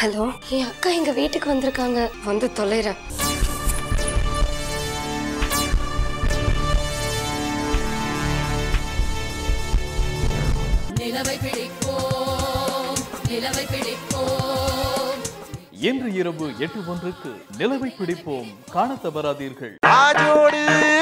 hello என் அக்கா எங்க வீட்டுக்கு வந்திருக்காங்க வந்து தொலைறேன் நிலவை பிடிப்போம் நிலவை பிடிப்போம் இன்று இரவு எட்டு ஒன்றுக்கு நிலவை பிடிப்போம் காண தவறாதீர்கள் ராஜோடு